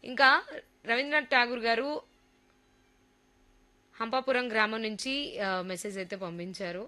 ఇంకా రవీంద్రనాథ్ ఠాగూర్ గారు హంపాపురం గ్రామం నుంచి ఆ, మెసేజ్ అయితే పంపించారు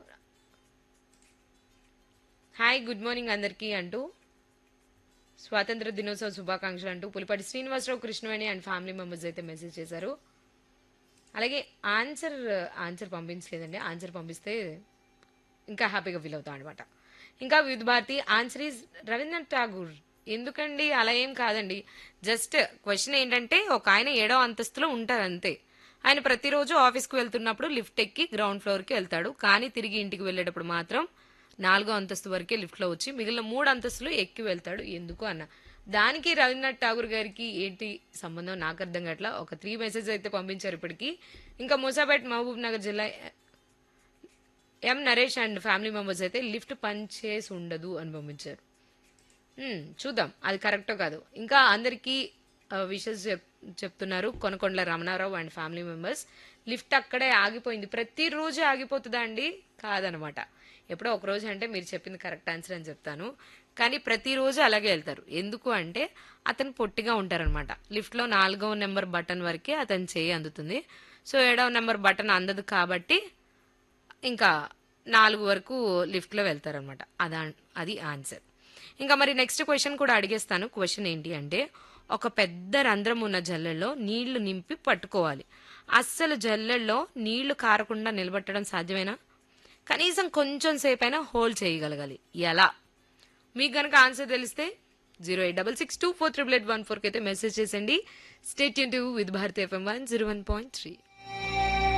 హాయ్ గుడ్ మార్నింగ్ అందరికీ అంటూ స్వాతంత్ర దినోత్సవ శుభాకాంక్షలు అంటూ Pulipati Srinivasarao Krishnaveni and family members అయితే మెసేజ్ చేశారు అలాగే ఆన్సర్ ఆన్సర్ పంపించలేదండి ఆన్సర్ పంపిస్తే ఇంకా హ్యాపీగా ఫీల్ అవుతాం అనమాట ఇంకా వివిధ భారతి ఆన్సర్ ఈజ్ రవీంద్రనాథ్ ఠాగూర్ ఎందుకండి అలా ఏం కాదండి జస్ట్ క్వశ్చన్ ఏంటంటే ఒక ఆయన ఏడో అంతస్తులో ఉంటారు అంతే ఆయన ప్రతిరోజు ఆఫీస్కి వెళ్తున్నప్పుడు లిఫ్ట్ ఎక్కి గ్రౌండ్ ఫ్లోర్కి వెళ్తాడు కానీ తిరిగి ఇంటికి వెళ్ళేటప్పుడు మాత్రం నాలుగో అంతస్తు వరకే లిఫ్ట్లో వచ్చి మిగిలిన మూడు అంతస్తులు ఎక్కి వెళ్తాడు ఎందుకు అన్న దానికి రవీంద్రనాథ్ ఠాగూర్ గారికి ఏంటి సంబంధం నాకు అర్థం కావట్లా ఒక త్రీ మెసేజ్ అయితే పంపించారు ఇప్పటికి ఇంకా మూసాపేట్ మహబూబ్ నగర్ జిల్లా M Naresh and family members అయితే లిఫ్ట్ పనిచేసి ఉండదు అని పంపించారు మ్మ్, చూద్దాం అది కరెక్టో కాదు ఇంకా అందరికీ విషెస్ చెప్తున్నారు Konakondala Ramanarao and family members lift అక్కడే ఆగిపోయింది ప్రతిరోజు ఆగిపోతుందా అండి కాదనమాట ఎప్పుడో ఒక రోజు అంటే మీరు చెప్పింది కరెక్ట్ ఆన్సర్ అని చెప్తాను కానీ ప్రతిరోజు అలాగే వెళ్తారు ఎందుకు అంటే అతను పొట్టిగా ఉంటారనమాట లిఫ్ట్లో నాలుగవ నెంబర్ బటన్ వరకే అతని చేయి అందుతుంది సో ఏడవ నెంబర్ బటన్ అందదు కాబట్టి ఇంకా నాలుగు వరకు లిఫ్ట్లో వెళ్తారనమాట అదా అది ఆన్సర్ ఇంకా మరి నెక్స్ట్ క్వశ్చన్ కూడా అడిగేస్తాను క్వశ్చన్ ఏంటి అంటే ఒక పెద్ద రంధ్రం ఉన్న జల్లెల్లో నీళ్లు నింపి పట్టుకోవాలి అస్సలు జల్లెల్లో నీళ్లు కారకుండా నిలబెట్టడం సాధ్యమేనా కనీసం కొంచెం సేపైనా హోల్డ్ చేయగలగాలి ఎలా మీకు కనుక ఆన్సర్ తెలిస్తే zero eight double six two four triple eight one ఫోర్కి అయితే మెసేజ్ చేసండి స్టేట్ టు with Bharat FM one zero one point three